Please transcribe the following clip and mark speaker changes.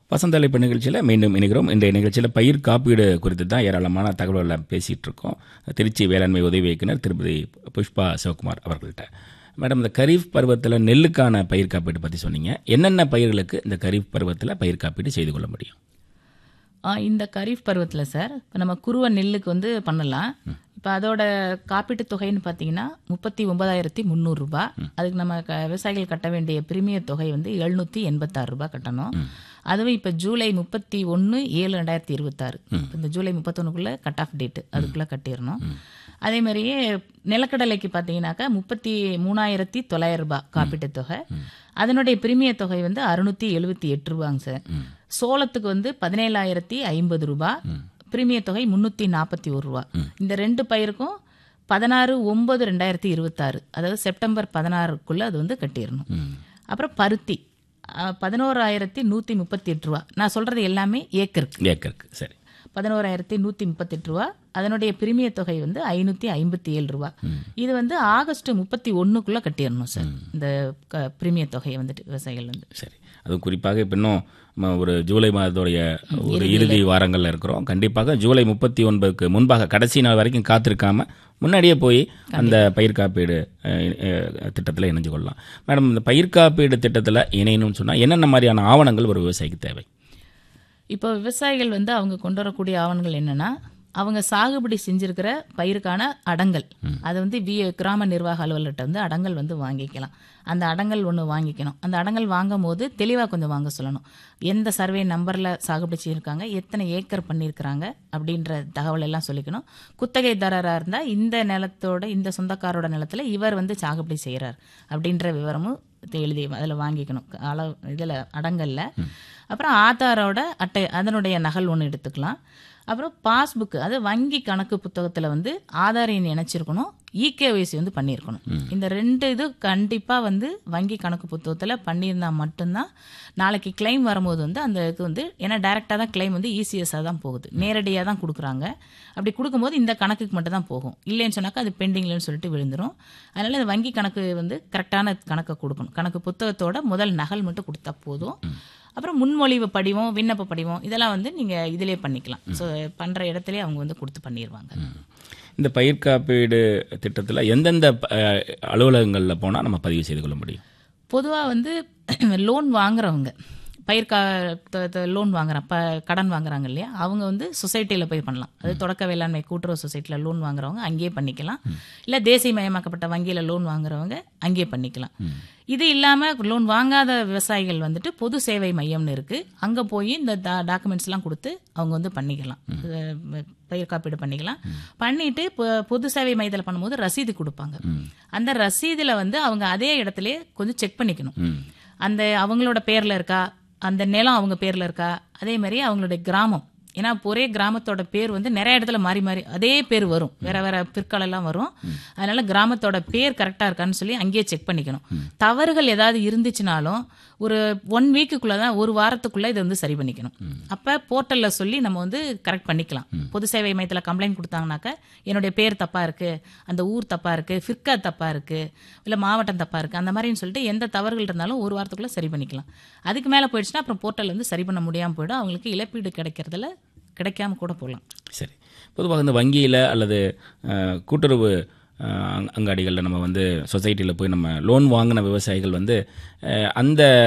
Speaker 1: வசந்த அழைப்பு நிகழ்ச்சியில் மீண்டும் இணைகிறோம் இன்றைய நிகழ்ச்சியில் பயிர் காப்பீடு குறித்து தான் ஏராளமான தகவல்களை பேசிகிட்டு இருக்கோம் திருச்சி வேளாண்மை உதவி இயக்குனர் திருப்பதி புஷ்பா சிவகுமார் அவர்கள்ட்ட மேடம் இந்த கரீஃப் பருவத்தில் நெல்லுக்கான பயிர் காப்பீடு பற்றி சொன்னீங்க என்னென்ன பயிர்களுக்கு இந்த கரீஃப் பருவத்தில் பயிர் காப்பீடு செய்து கொள்ள முடியும்
Speaker 2: ஆ, இந்த கரீஃப் பருவத்தில் சார் இப்போ நம்ம குருவ நெல்லுக்கு வந்து பண்ணலாம் இப்போ அதோட காப்பீட்டு தொகைன்னு பார்த்தீங்கன்னா முப்பத்தி ஒன்பதாயிரத்தி முந்நூறுரூபா அதுக்கு நம்ம க விவசாயிகள் கட்ட வேண்டிய பிரிமிய தொகை வந்து எழுநூற்றி எண்பத்தாறு ரூபாய் கட்டணும் அதுவும் இப்போ ஜூலை முப்பத்தி ஒன்று ஏழு ரெண்டாயிரத்தி இருபத்தாறு இந்த ஜூலை முப்பத்தொன்னுக்குள்ளே கட் ஆஃப் டேட்டு அதுக்குள்ளே கட்டிடணும் அதே மாதிரியே நிலக்கடலைக்கு பார்த்தீங்கன்னாக்கா முப்பத்தி மூணாயிரத்தி தொள்ளாயிரம் ரூபாய் காப்பீட்டு தொகை அதனுடைய பிரிமிய தொகை வந்து அறுநூத்தி எழுபத்தி எட்டு ரூபாங்க சார் சோளத்துக்கு வந்து பதினேழாயிரத்தி ஐம்பது ரூபாய் பிரிமிய தொகை முந்நூற்றி நாற்பத்தி ஒரு ரூபா இந்த ரெண்டு பயிருக்கும் பதினாறு ஒன்பது ரெண்டாயிரத்தி இருபத்தாறு அதாவது செப்டம்பர் பதினாறுக்குள்ளே அது வந்து கட்டிடணும் அப்புறம் பருத்தி அஹ், பதினோராயிரத்தி நூற்றி முப்பத்தி எட்டு ரூபா நான் சொல்கிறது எல்லாமே ஏக்கருக்கு
Speaker 1: ஏக்கருக்கு சரி
Speaker 2: பதினோராயிரத்தி நூற்றி முப்பத்தெட்டு ரூபா அதனுடைய பிரிமிய தொகை வந்து ஐநூற்றி ஐம்பத்தி ஏழு ரூபா இது வந்து ஆகஸ்ட் முப்பத்தி ஒன்றுக்குள்ளே கட்டிடணும் சார் இந்த க- பிரிமிய தொகையை வந்துட்டு விவசாயிகள் வந்து
Speaker 1: சரி அதுவும் குறிப்பாக இப்போ இன்னும் நம்ம ஒரு ஜூலை மாதத்துடைய ஒரு இறுதி வாரங்களில் இருக்கிறோம் கண்டிப்பாக ஜூலை முப்பத்தி ஒன்பதுக்கு முன்பாக கடைசி நாள் வரைக்கும் காத்திருக்காம முன்னாடியே போய் அந்த பயிர் காப்பீடு திட்டத்தில் இணைஞ்சு கொள்ளலாம் மேடம் இந்த பயிர் காப்பீடு திட்டத்தில் இணையணும்னு சொன்னால் என்னென்ன மாதிரியான ஆவணங்கள் ஒரு விவசாயிக்கு தேவை
Speaker 2: இப்போ விவசாயிகள் வந்து அவங்க கொண்டு வரக்கூடிய ஆவணங்கள் என்னன்னா அவங்க சாகுபடி செஞ்சிருக்கிற பயிருக்கான அடங்கல் அதை வந்து வி கிராம நிர்வாக அலுவலர்கிட்ட வந்து அடங்கல் வந்து வாங்கிக்கலாம் அந்த அடங்கல் ஒன்று வாங்கிக்கணும் அந்த அடங்கல் வாங்கும் போது தெளிவாக கொஞ்சம் வாங்க சொல்லணும் எந்த சர்வே நம்பரில் சாகுபடி செய்யிருக்காங்க எத்தனை ஏக்கர் பண்ணியிருக்கிறாங்க அப்படின்ற தகவல் எல்லாம் சொல்லிக்கணும் குத்தகைதாரராக இருந்தால் இந்த நிலத்தோட இந்த சொந்தக்காரோட நிலத்தில் இவர் வந்து சாகுபடி செய்கிறார் அப்படின்ற விவரமும் எழுதி அதில் வாங்கிக்கணும் அளவு இதில் அடங்கல்ல அப்புறம் ஆதாரோட அட்டை அதனுடைய நகல் ஒன்று எடுத்துக்கலாம் அப்புறம் பாஸ்புக் அது வங்கி கணக்கு புத்தகத்தில் வந்து ஆதார் எண் இணைச்சிருக்கணும் இகேஒய்சி வந்து பண்ணியிருக்கணும் இந்த ரெண்டு இது கண்டிப்பாக வந்து வங்கி கணக்கு புத்தகத்தில் பண்ணியிருந்தா மட்டும்தான் நாளைக்கு கிளைம் வரும்போது வந்து அந்த இது வந்து ஏன்னா டைரெக்டாக தான் கிளைம் வந்து இசிஎஸ்ஸாக தான் போகுது நேரடியாக தான் கொடுக்குறாங்க அப்படி கொடுக்கும்போது இந்த கணக்குக்கு மட்டும் தான் போகும் இல்லைன்னு சொன்னாக்கா அது பெண்டிங்லன்னு சொல்லிட்டு விழுந்துரும் அதனால இந்த வங்கி கணக்கு வந்து கரெக்டான கணக்கை கொடுக்கணும் கணக்கு புத்தகத்தோட முதல் நகல் மட்டும் கொடுத்தா போதும் அப்புறம் முன்மொழிவு படிவம் விண்ணப்ப படிவம் இதெல்லாம் வந்து நீங்கள் இதிலே பண்ணிக்கலாம் ஸோ பண்ணுற இடத்துல அவங்க வந்து கொடுத்து பண்ணிடுவாங்க
Speaker 1: இந்த பயிர் காப்பீடு திட்டத்தில் எந்தெந்த அலுவலகங்களில் போனால் நம்ம பதிவு செய்து கொள்ள முடியும்
Speaker 2: பொதுவாக வந்து லோன் வாங்குறவங்க பயிர் கா லோன் வாங்குறான் ப கடன் வாங்குறாங்க இல்லையா அவங்க வந்து சொசைட்டியில் போய் பண்ணலாம் அது தொடக்க வேளாண்மை கூட்டுறவு சொசைட்டியில் லோன் வாங்குறவங்க அங்கேயே பண்ணிக்கலாம் இல்லை தேசியமயமாக்கப்பட்ட வங்கியில் லோன் வாங்குறவங்க அங்கேயே பண்ணிக்கலாம் இது இல்லாமல் லோன் வாங்காத விவசாயிகள் வந்துட்டு பொது சேவை மையம்னு இருக்குது அங்கே போய் இந்த டாக்குமெண்ட்ஸ்லாம் கொடுத்து அவங்க வந்து பண்ணிக்கலாம் அஹ் பயிர் காப்பீடு பண்ணிக்கலாம் பண்ணிட்டு பொ- பொது சேவை மையத்தில் பண்ணும்போது ரசீது கொடுப்பாங்க அந்த ரசீதில் வந்து அவங்க அதே இடத்துல கொஞ்சம் செக் பண்ணிக்கணும் அந்த அவங்களோட பேர்ல இருக்கா அந்த நிலம் அவங்க பேர்ல இருக்கா அதே மாதிரி அவங்களுடைய கிராமம் ஏன்னா ஒரே கிராமத்தோட பேர் வந்து நிறைய இடத்துல மாறி மாறி அதே பேர் வரும் வேற வேற பிற்காலம் எல்லாம் வரும் அதனால கிராமத்தோட பேர் கரெக்டா இருக்கான்னு சொல்லி அங்கேயே செக் பண்ணிக்கணும் தவறுகள் ஏதாவது இருந்துச்சுனாலும் ஒரு ஒன் வீக்குக்குள்ள தான் ஒரு வாரத்துக்குள்ள இதை வந்து சரி பண்ணிக்கணும் அப்ப போர்ட்டல்ல சொல்லி நம்ம வந்து கரெக்ட் பண்ணிக்கலாம் பொது சேவை மையத்தில் கம்ப்ளைண்ட் கொடுத்தாங்கனாக்க என்னுடைய பேர் தப்பா இருக்கு அந்த ஊர் தப்பா இருக்கு ஃபிர்கா தப்பா இருக்கு இல்ல மாவட்டம் தப்பா இருக்கு அந்த மாதிரின்னு சொல்லிட்டு எந்த தவறுகள் இருந்தாலும் ஒரு வாரத்துக்குள்ள சரி பண்ணிக்கலாம் அதுக்கு மேல போயிடுச்சுன்னா அப்புறம் போர்ட்டல் வந்து சரி பண்ண முடியாம போயிடும் அவங்களுக்கு இழப்பீடு கிடைக்கிறதுல கிடைக்காம கூட போகலாம்
Speaker 1: சரி பொதுவாக இந்த வங்கியில் அல்லது அஹ், கூட்டுறவு அஹ், அங்காடிகளில் நம்ம வந்து சொசைட்டியில் போய் நம்ம லோன் வாங்கின விவசாயிகள் வந்து அஹ், அந்த